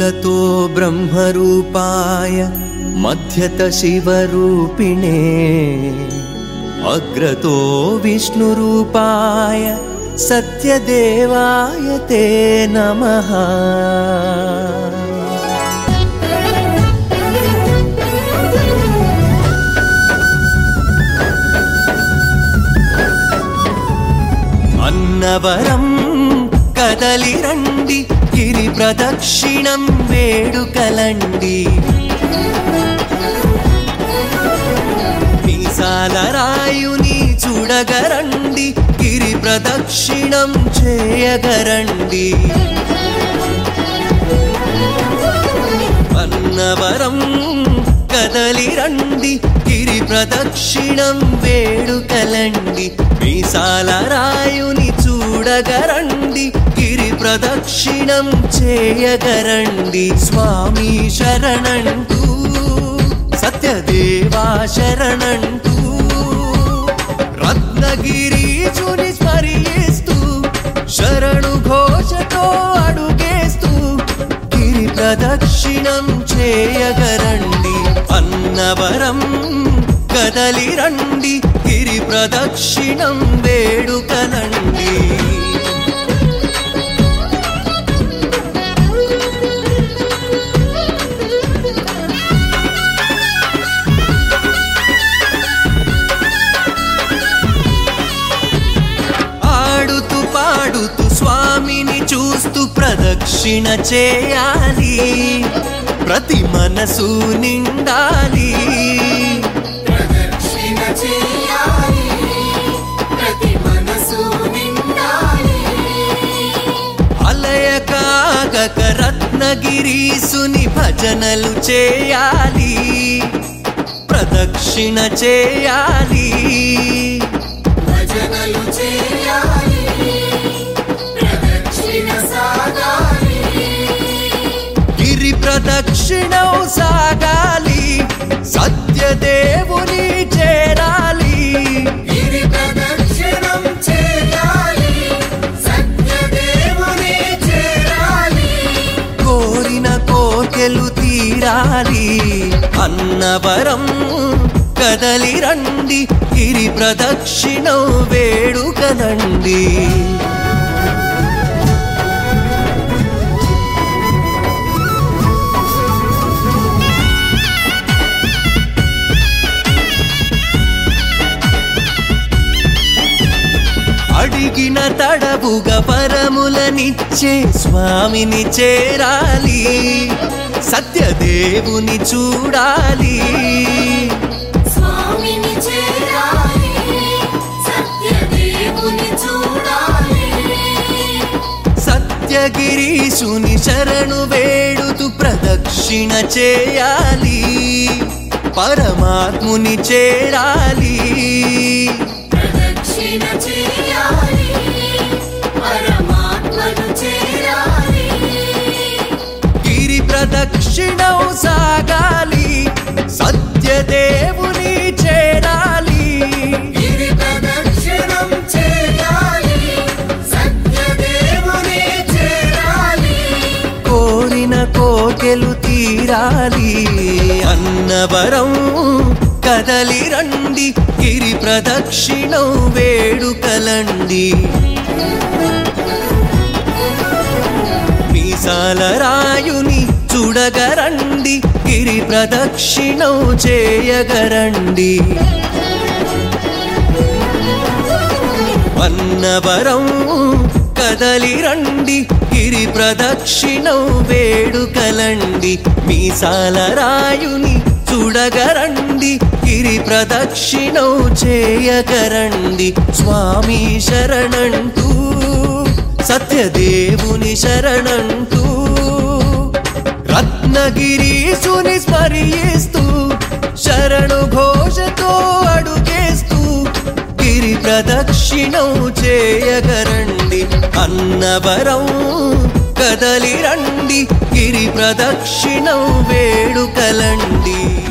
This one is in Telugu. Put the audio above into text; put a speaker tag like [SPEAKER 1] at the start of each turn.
[SPEAKER 1] मूलतो ब्रह्मरूपाय मध्यत शिवरूपिणे अग्रतो विष्णुरूपाय सत्यदेवाय ते नमः అన్నవరం కదలి రండి గిరి ప్రదక్షిణం వేడుకలండి మీసాల రాయుని చూడగరండి గిరి ప్రదక్షిణం చేయగరండి అన్నవరం కదలి రండి గిరి ప్రదక్షిణం వేడుకలండి మీసాల రాయుని చూడగరండి గిరి ప్రదక్షిణం చేయగరండి స్వామి శరణంటూ సత్యదేవా శరణంటూ రత్నగిరీచుని స్మరిస్తూ శరణు ఘోషతో అడుగేస్తూ గిరి ప్రదక్షిణం చేయగరండి అన్నవరం కదలి రండి గిరి ప్రదక్షిణం వేడుకనండి ఆడుతూ పాడుతూ స్వామిని చూస్తూ ప్రదక్షిణ చేయాలి ప్రతి మనసు నిండాలి
[SPEAKER 2] ప్రదక్షిణ చేయాలి ప్రతి మనసు నిండాలి
[SPEAKER 1] అలయకాగక రత్నగిరీసుని భజనలు చేయాలి ప్రదక్షిణ చేయాలి
[SPEAKER 2] భజనలు చేయాలి ప్రదక్షిణ సాగాలి
[SPEAKER 1] గిరి ప్రదక్షిణం సాగాలి సత్యదేవుని చేరాలి
[SPEAKER 2] గిరి ప్రదక్షిణం చేయాలి సత్యదేవుని చేరాలి
[SPEAKER 1] కోరిన కోకెలు తీరాలి అన్నవరం కదలి రండి గిరి ప్రదక్షిణం వేడుకనండి అడిగిన తడవుగా పరములనిచ్చే స్వామిని చేరాలి సత్యదేవుని చూడాలి
[SPEAKER 2] స్వామిని చేరాలి సత్యదేవుని చూడాలి
[SPEAKER 1] సత్యగిరీసుని శరణు వేడుతూ ప్రదక్షిణ చేయాలి పరమాత్ముని చేరాలి
[SPEAKER 2] ప్రదక్షిణ చేయాలి పరమాత్మను చేరాలి
[SPEAKER 1] గిరి ప్రదక్షిణం సాగాలి సత్యదేవుని చేరాలి
[SPEAKER 2] గిరి ప్రదక్షిణం చేయాలి సత్యదేవుని చేరాలి
[SPEAKER 1] కోరిన కోకెలు తీరాలి అన్నవరం కదలి రండి గిరి ప్రదక్షిణం వేడుకలండి మీసాల రాయుని చూడగరండి గిరి ప్రదక్షిణం చేయగరండి అన్నవరం కదలి రండి గిరి ప్రదక్షిణం వేడుకలండి మీసాల రాయుని చూడగరండి గిరి ప్రదక్షిణం చేయగరండి స్వామి శరణంటూ సత్యదేవుని శరణంటూ రత్నగిరీసుని స్మరిస్తూ శరణు ఘోషతో అడుగేస్తూ గిరి ప్రదక్షిణం చేయగరండి అన్నవరం కదలి రండి గిరి ప్రదక్షిణం వేడుకలండి